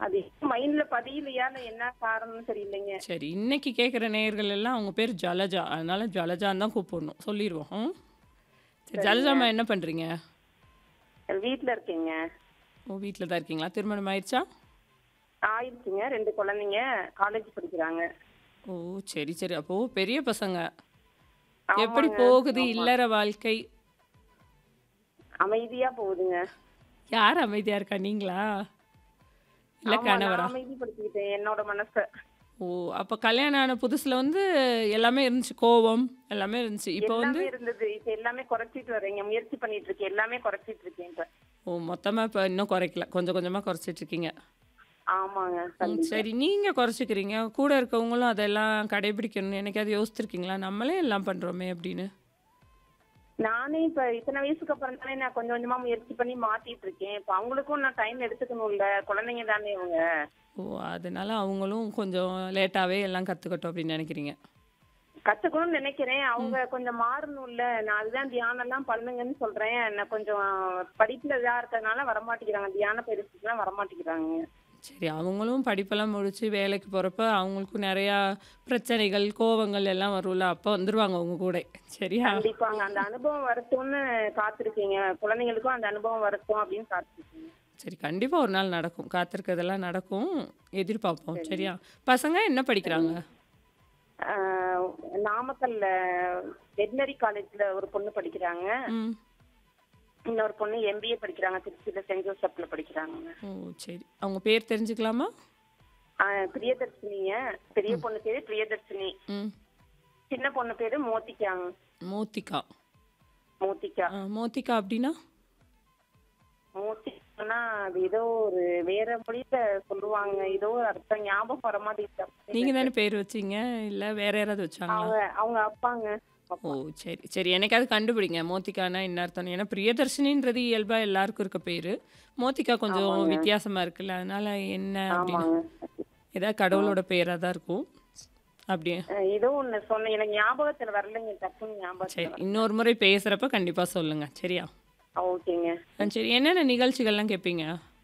அது மைண்ட்ல பதியலையா இல்ல என்ன காரணம்னு தெரியலைங்க சரி இன்னைக்கு கேட்குற நேயர்கள் எல்லாம் அவங்க பேர் ஜலஜா அதனால ஜலஜான்னு தான் கூப்பிடணும் சொல்லிடுவோம் ம்? சரி ஜலஜாமா என்ன பண்ணுறீங்க வீட்ல இருக்கேங்க ஓ வீட்டில் தான் இருக்கீங்களா திருமணம் ஆயிடுச்சா ஆயிடுச்சுங்க ரெண்டு குழந்தைங்க காலேஜ் படிக்கிறாங்க ஓ சரி சரி அப்போது பெரிய பசங்க ஆமாங்க, எப்படி போகுது ஆமா. இல்லற வாழ்க்கை அமைதியா போகுதுங்க யார் அமைதியாக இருக்கா நீங்களா இல்லை ஆமா, கணவரா நான் அமைதிப்படுத்திக்கிட்டேன் என்னோட மனச ஓ அப்போ கல்யாணம் ஆன புதுசில் வந்து எல்லாமே இருந்துச்சு கோவம் எல்லாமே இருந்துச்சு இப்போ வந்து எல்லாமே இருந்தது இப்ப எல்லாமே குறைச்சிட்டு வரேங்க முயற்சி பண்ணிட்டு இருக்கேன் எல்லாமே குறைச்சிட்டு இருக்கேன் இப்ப ஓ மொத்தமாக இப்போ இன்னும் குறைக்கல கொஞ்சம் கொஞ்சமாக குறைச்சிட்டு இருக்கீங்க ஆமாங்க ம், கண்டிப்பா. சரி நீங்கள் குறைச்சிக்கிறீங்க கூட இருக்கவங்களும் அதெல்லாம் கடைபிடிக்கணும்னு என்னைக்காவது யோசிச்சிருக்கீங்களா நம்மளே எல்லாம் பண்ணுறோமே அப்படின்னு நானே இப்ப இத்தனை வயசுக்கு அப்புறம் தானே நான் கொஞ்சம் கொஞ்சமா முயற்சி பண்ணி மாத்திட்டு இருக்கேன் இப்ப அவங்களுக்கும் நான் டைம் எடுத்துக்கணும்ல குழந்தைங்க தானே இவங்க ஓ அதனால அவங்களும் கொஞ்சம் லேட்டாகவே எல்லாம் கற்றுக்கட்டும் அப்படின்னு நினைக்கிறீங்க கத்துக்கணும்னு நினைக்கிறேன் அவங்க கொஞ்சம் மாறணும்ல நான் அதுதான் தியானம் எல்லாம் பண்ணுங்கன்னு சொல்றேன் நான் கொஞ்சம் படிப்புல இதா இருக்கறதுனால வரமாட்டேங்கிறாங்க தியான பயிற்சிக்கெல்லாம் வரமாட்டேங்கிறாங்க சரி அவங்களும் படிப்பெல்லாம் முடிச்சு வேலைக்கு போகிறப்ப அவங்களுக்கும் நிறையா பிரச்சனைகள் கோவங்கள் எல்லாம் வரும்ல அப்போ வந்துருவாங்க உங்க கூட சரியா கண்டிப்பாங்க அந்த அனுபவம் வரட்டும்னு காத்திருக்கீங்க குழந்தைங்களுக்கும் அந்த அனுபவம் வரட்டும் அப்படின்னு காத்திருக்கீங்க சரி கண்டிப்பாக ஒரு நாள் நடக்கும் காத்திருக்கிறதெல்லாம் நடக்கும் எதிர்பார்ப்போம் சரியா பசங்க என்ன படிக்கிறாங்க ஆஹ் நாமக்கல்ல வெட்டினரி காலேஜ்ல ஒரு பொண்ணு படிக்கிறாங்க ம் இன்னொரு பொண்ணு எம்பிஏ படிக்கிறாங்க திருச்சியில சென்ட் ஜோசப்ல படிக்கிறாங்க ஓ சரி அவங்க பேர் தெரிஞ்சுக்கலாமா ஆஹ் பிரியதர்ஷினிங்க பெரிய பொண்ணு பேரு பிரியதர்ஷினி ம் சின்ன பொண்ணு பேரு மோத்திக்காங்க மோத்திகா மோத்திகா ஆ, மோத்திகா அப்படின்னா மோத்திகான்னா அது ஏதோ ஒரு வேற மொழியில சொல்லுவாங்க ஏதோ ஒரு அர்த்தம் ஞாபகம் வர மாட்டேங்குது நீங்கள் தானே பேர் வச்சீங்க இல்லை வேற யாராவது வச்சாங்களா அவங்க அவங்க அப்பாங்க ஓ சரி சரி எனக்காவது கண்டுபிடிங்க மோத்திகானா என்ன அர்த்தம் ஏன்னா பிரியதர்ஷினின்றது இயல்பா எல்லாருக்கும் இருக்க பேரு மோத்திகா கொஞ்சம் வித்தியாசமா இருக்குல்ல அதனால என்ன அப்படின்னு ஆமாங்க ஏதாவது கடவுளோட பேரா தான் இருக்கும் அப்படியே அஹ் ஏதோ ஒண்ணு சொன்னேன் எனக்கு ஞாபகத்துல வரலைங்க டக்குன்னு ஞாபகத்துல சரி இன்னொரு முறை பேசுறப்ப கண்டிப்பா சொல்லுங்க சரியா ஆ, ஓகேங்க ஆ, சரி என்னென்ன நிகழ்ச்சிகள்லாம் கேட்பீங்க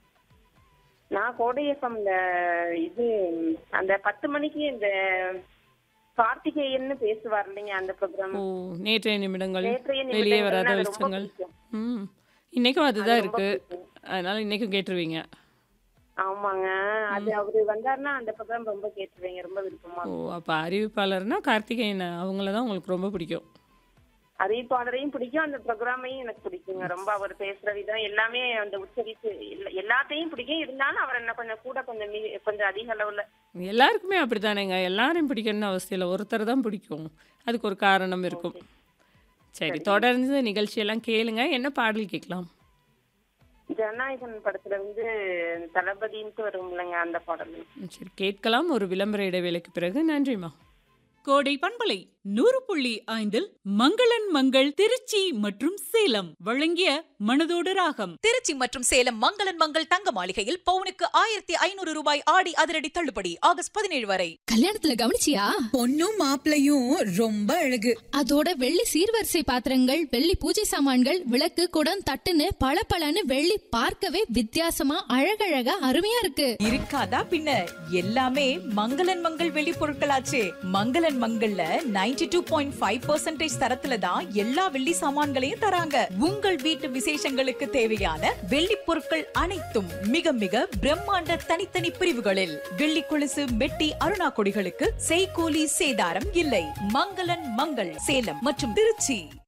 நான் கோடை எஃப்எம்ல இது அந்த பத்து மணிக்கு இந்த கார்த்திகேயன்னு பேசுவார் இல்லைங்க அந்த ப்ரோக்ராம் ஓ நேற்றைய நிமிடங்கள் நேற்றைய வெளியே நிமிடங்கள் வராத அது ரொம்ப வெளிச்சங்கள் பிடிக்கும். ம் இன்னைக்கும் அதுதான் ரொம்ப இருக்கு பிடிக்கும். அதனால இன்னைக்கும் கேட்டுருவீங்க ஆமாங்க அது அவரு வந்தாருன்னா அந்த ப்ரோக்ராம் ரொம்ப கேட்டுருவீங்க ரொம்ப விருப்பமா ஓ அப்போ அறிவிப்பாளர்னா கார்த்திகேயன் அவங்கள தான் உங்களுக்கு ரொம்ப பிடிக்கும் அறிவிப்பாளரையும் பிடிக்கும் அந்த ப்ரோக்ராமையும் எனக்கு பிடிக்குங்க ரொம்ப அவர் பேசுற விதம் எல்லாமே அந்த உச்சரிப்பு எல்லா- எல்லாத்தையும் பிடிக்கும் இருந்தாலும் அவர் என்ன கொஞ்சம் கூட கொஞ்சம் மீ- கொஞ்சம் அதிக அளவுல எல்லாருக்குமே அப்படித்தானேங்க எல்லாரையும் பிடிக்கணும்னு அவசியம் இல்லை ஒருத்தர் தான் பிடிக்கும் அதுக்கு ஒரு காரணம் இருக்கும் சரி தொடர்ந்து நிகழ்ச்சியெல்லாம் கேளுங்க என்ன பாடல் கேட்கலாம் ஜனநாயகன் படத்துல வந்து தளபதின்ட்டு வரும் இல்லைங்க அந்த பாடல் ம், சரி கேட்கலாம் ஒரு விளம்பர இடைவேளைக்கு பிறகு நன்றிம்மா கோடை பண்பலை நூறு புள்ளி ஐந்தில் மங்களன் மங்கள் திருச்சி மற்றும் சேலம் வழங்கிய மனதோடு ராகம் திருச்சி மற்றும் சேலம் மங்களன் மங்கள் தங்க மாளிகையில் பவுனுக்கு ஆயிரத்தி ஐநூறு ரூபாய் ஆடி அதிரடி தள்ளுபடி ஆகஸ்ட் பதினேழு வரை கல்யாணத்துல கவனிச்சியா பொண்ணும் மாப்பிளையும் ரொம்ப அழகு அதோட வெள்ளி சீர்வரிசை பாத்திரங்கள் வெள்ளி பூஜை சாமான்கள் விளக்கு குடம் தட்டுன்னு பளபளன்னு வெள்ளி பார்க்கவே வித்தியாசமா அழகழகா அருமையா இருக்கு இருக்காதா பின்ன எல்லாமே மங்களன் மங்கள் வெளி பொருட்களாச்சே மங்களன் மங்கள்ல 92.5% டூ பாயிண்ட் ஃபைவ் தரத்துல தான் எல்லா வெள்ளி சாமான்களையும் தராங்க உங்கள் வீட்டு விசேஷங்களுக்கு தேவையான வெள்ளி பொருட்கள் அனைத்தும் மிக மிக பிரம்மாண்ட தனித்தனி பிரிவுகளில் வெள்ளி கொலுசு மெட்டி அருணா கொடிகளுக்கு செய்கூலி சேதாரம் இல்லை மங்களன் மங்கள் சேலம் மற்றும் திருச்சி